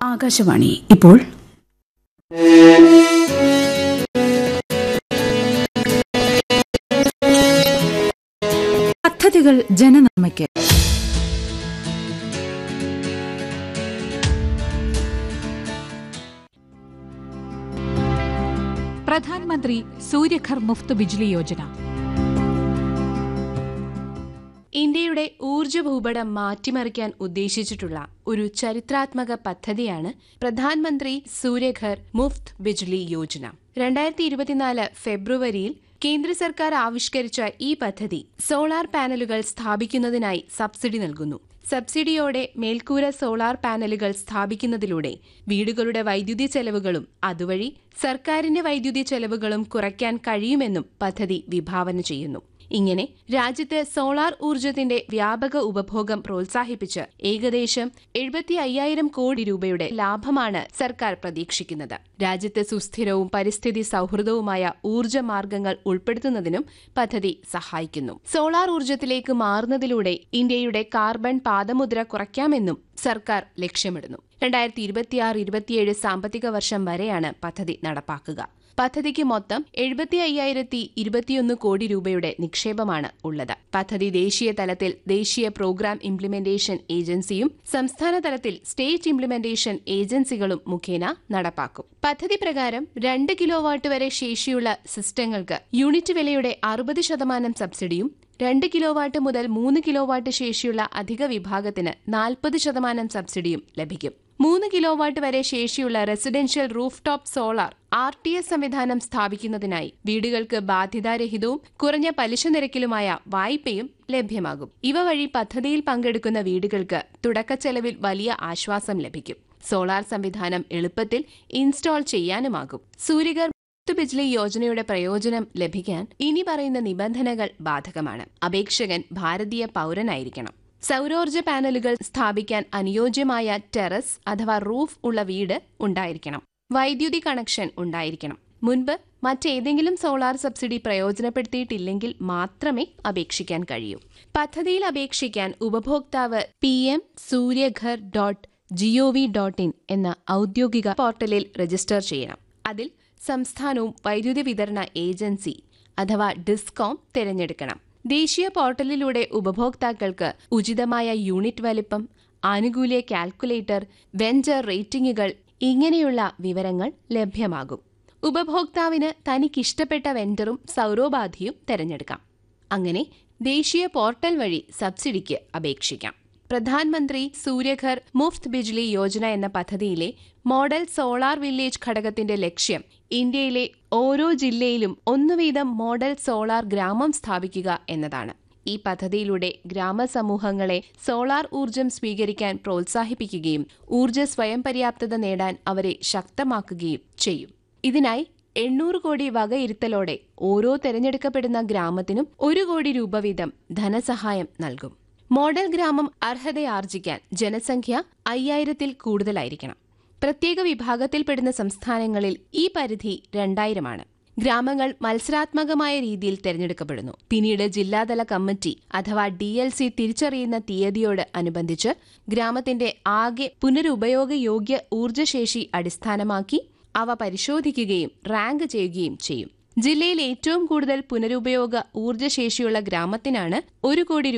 ആകാശവാണി ഇപ്പോൾ പദ്ധതികൾ ജനനന്മയ്ക്ക് പ്രധാൻമന്ത്രി സൂര്യഘർ മുഫ്ത് ബിജ്ലി യോജന ഇന്ത്യയുടെ ഊർജ്ജ ഭൂപടം മാറ്റിമറിക്കാൻ ഉദ്ദേശിച്ചിട്ടുള്ള ഒരു ചരിത്രാത്മക പദ്ധതിയാണ് പ്രധാനമന്ത്രി സൂര്യഘർ മുഫ്ത് ബിജ്ലി യോജന രണ്ടായിരത്തി ഇരുപത്തിനാല് ഫെബ്രുവരിയിൽ കേന്ദ്ര സർക്കാർ ആവിഷ്കരിച്ച ഈ പദ്ധതി സോളാർ പാനലുകൾ സ്ഥാപിക്കുന്നതിനായി സബ്സിഡി നൽകുന്നു സബ്സിഡിയോടെ മേൽക്കൂര സോളാർ പാനലുകൾ സ്ഥാപിക്കുന്നതിലൂടെ വീടുകളുടെ വൈദ്യുതി ചെലവുകളും അതുവഴി സർക്കാരിന്റെ വൈദ്യുതി ചെലവുകളും കുറയ്ക്കാൻ കഴിയുമെന്നും പദ്ധതി വിഭാവന ചെയ്യുന്നു ഇങ്ങനെ രാജ്യത്ത് സോളാർ ഊർജത്തിന്റെ വ്യാപക ഉപഭോഗം പ്രോത്സാഹിപ്പിച്ച് ഏകദേശം എഴുപത്തി അയ്യായിരം കോടി രൂപയുടെ ലാഭമാണ് സർക്കാർ പ്രതീക്ഷിക്കുന്നത് രാജ്യത്ത് സുസ്ഥിരവും പരിസ്ഥിതി സൗഹൃദവുമായ ഊർജ മാർഗങ്ങൾ ഉൾപ്പെടുത്തുന്നതിനും പദ്ധതി സഹായിക്കുന്നു സോളാർ ഊർജത്തിലേക്ക് മാറുന്നതിലൂടെ ഇന്ത്യയുടെ കാർബൺ പാദമുദ്ര കുറയ്ക്കാമെന്നും സർക്കാർ ലക്ഷ്യമിടുന്നു രണ്ടായിരത്തി ഇരുപത്തിയാറ് ഇരുപത്തിയേഴ് സാമ്പത്തിക വർഷം വരെയാണ് പദ്ധതി നടപ്പാക്കുക പദ്ധതിക്ക് മൊത്തം എഴുപത്തി അയ്യായിരത്തി ഇരുപത്തിയൊന്ന് കോടി രൂപയുടെ നിക്ഷേപമാണ് ഉള്ളത് പദ്ധതി ദേശീയ തലത്തിൽ ദേശീയ പ്രോഗ്രാം ഇംപ്ലിമെന്റേഷൻ ഏജൻസിയും സംസ്ഥാന തലത്തിൽ സ്റ്റേറ്റ് ഇംപ്ലിമെന്റേഷൻ ഏജൻസികളും മുഖേന നടപ്പാക്കും പദ്ധതി പ്രകാരം രണ്ട് കിലോ വാട്ട് വരെ ശേഷിയുള്ള സിസ്റ്റങ്ങൾക്ക് യൂണിറ്റ് വിലയുടെ അറുപത് ശതമാനം സബ്സിഡിയും രണ്ട് കിലോ വാട്ട് മുതൽ മൂന്ന് കിലോ വാട്ട് ശേഷിയുള്ള അധിക വിഭാഗത്തിന് നാൽപ്പത് ശതമാനം സബ്സിഡിയും ലഭിക്കും മൂന്ന് കിലോ വാട്ട് വരെ ശേഷിയുള്ള residential roof top solar R T S സംവിധാനം സ്ഥാപിക്കുന്നതിനായി വീടുകൾക്ക് ബാധ്യതാരഹിതവും കുറഞ്ഞ പലിശ നിരക്കിലുമായ വായ്പയും ലഭ്യമാകും ഇവ വഴി പദ്ധതിയിൽ പങ്കെടുക്കുന്ന വീടുകൾക്ക് തുടക്കച്ചെലവിൽ വലിയ ആശ്വാസം ലഭിക്കും സോളാർ സംവിധാനം എളുപ്പത്തിൽ ഇൻസ്റ്റാൾ ചെയ്യാനുമാകും സൂര്യഗർ മുഫ്ത് ബിജ്ലി യോജനയുടെ പ്രയോജനം ലഭിക്കാൻ ഇനി പറയുന്ന നിബന്ധനകൾ ബാധകമാണ് അപേക്ഷകൻ ഭാരതീയ പൗരനായിരിക്കണം സൗരോർജ്ജ പാനലുകൾ സ്ഥാപിക്കാൻ അനുയോജ്യമായ ടെറസ് അഥവാ റൂഫ് ഉള്ള വീട് ഉണ്ടായിരിക്കണം വൈദ്യുതി കണക്ഷൻ ഉണ്ടായിരിക്കണം മുൻപ് മറ്റേതെങ്കിലും സോളാർ സബ്സിഡി പ്രയോജനപ്പെടുത്തിയിട്ടില്ലെങ്കിൽ മാത്രമേ അപേക്ഷിക്കാൻ കഴിയൂ പദ്ധതിയിൽ അപേക്ഷിക്കാൻ ഉപഭോക്താവ് P M Surya Ghar dot gov dot in എന്ന ഔദ്യോഗിക പോർട്ടലിൽ രജിസ്റ്റർ ചെയ്യണം അതിൽ സംസ്ഥാനവും വൈദ്യുതി വിതരണ ഏജൻസി അഥവാ ഡിസ്കോം തിരഞ്ഞെടുക്കണം ദേശീയ പോർട്ടലിലൂടെ ഉപഭോക്താക്കൾക്ക് ഉചിതമായ യൂണിറ്റ് വലിപ്പം ആനുകൂല്യ കാൽക്കുലേറ്റർ വെഞ്ചർ റേറ്റിംഗുകൾ ഇങ്ങനെയുള്ള വിവരങ്ങൾ ലഭ്യമാകും ഉപഭോക്താവിന് തനിക്കിഷ്ടപ്പെട്ട വെൻഡറും സൗരോപാധിയും തിരഞ്ഞെടുക്കാം അങ്ങനെ ദേശീയ പോർട്ടൽ വഴി സബ്സിഡിക്ക് അപേക്ഷിക്കാം പ്രധാനമന്ത്രി സൂര്യഘർ മുഫ്ത് ബിജ്ലി യോജന എന്ന പദ്ധതിയിലെ മോഡൽ സോളാർ വില്ലേജ് ഘടകത്തിന്റെ ലക്ഷ്യം ഇന്ത്യയിലെ ഓരോ ജില്ലയിലും ഒന്നുവീതം മോഡൽ സോളാർ ഗ്രാമം സ്ഥാപിക്കുക എന്നതാണ് ഈ പദ്ധതിയിലൂടെ ഗ്രാമസമൂഹങ്ങളെ സോളാർ ഊർജം സ്വീകരിക്കാൻ പ്രോത്സാഹിപ്പിക്കുകയും ഊർജ സ്വയം പര്യാപ്തത നേടാൻ അവരെ ശക്തമാക്കുകയും ചെയ്യും ഇതിനായി എണ്ണൂറ് കോടി വകയിരുത്തലോടെ ഓരോ തെരഞ്ഞെടുക്കപ്പെടുന്ന ഗ്രാമത്തിനും ഒരു കോടി രൂപ വീതം ധനസഹായം നൽകും മോഡൽ ഗ്രാമം അർഹതയാർജിക്കാൻ ജനസംഖ്യ അയ്യായിരത്തിൽ കൂടുതലായിരിക്കണം പ്രത്യേക വിഭാഗത്തിൽപ്പെടുന്ന സംസ്ഥാനങ്ങളിൽ ഈ പരിധി രണ്ടായിരമാണ് ഗ്രാമങ്ങൾ മത്സരാത്മകമായ രീതിയിൽ തെരഞ്ഞെടുക്കപ്പെടുന്നു പിന്നീട് ജില്ലാതല കമ്മിറ്റി അഥവാ ഡി എൽ സി തിരിച്ചറിയുന്ന തീയതിയോട് അനുബന്ധിച്ച് ഗ്രാമത്തിന്റെ ആകെ പുനരുപയോഗയോഗ്യ ഊർജ്ജശേഷി അടിസ്ഥാനമാക്കി അവ പരിശോധിക്കുകയും റാങ്ക് ചെയ്യുകയും ചെയ്യും ജില്ലയിൽ ഏറ്റവും കൂടുതൽ പുനരുപയോഗ ഊർജ്ജശേഷിയുള്ള ഗ്രാമത്തിനാണ് ഒരു കോടി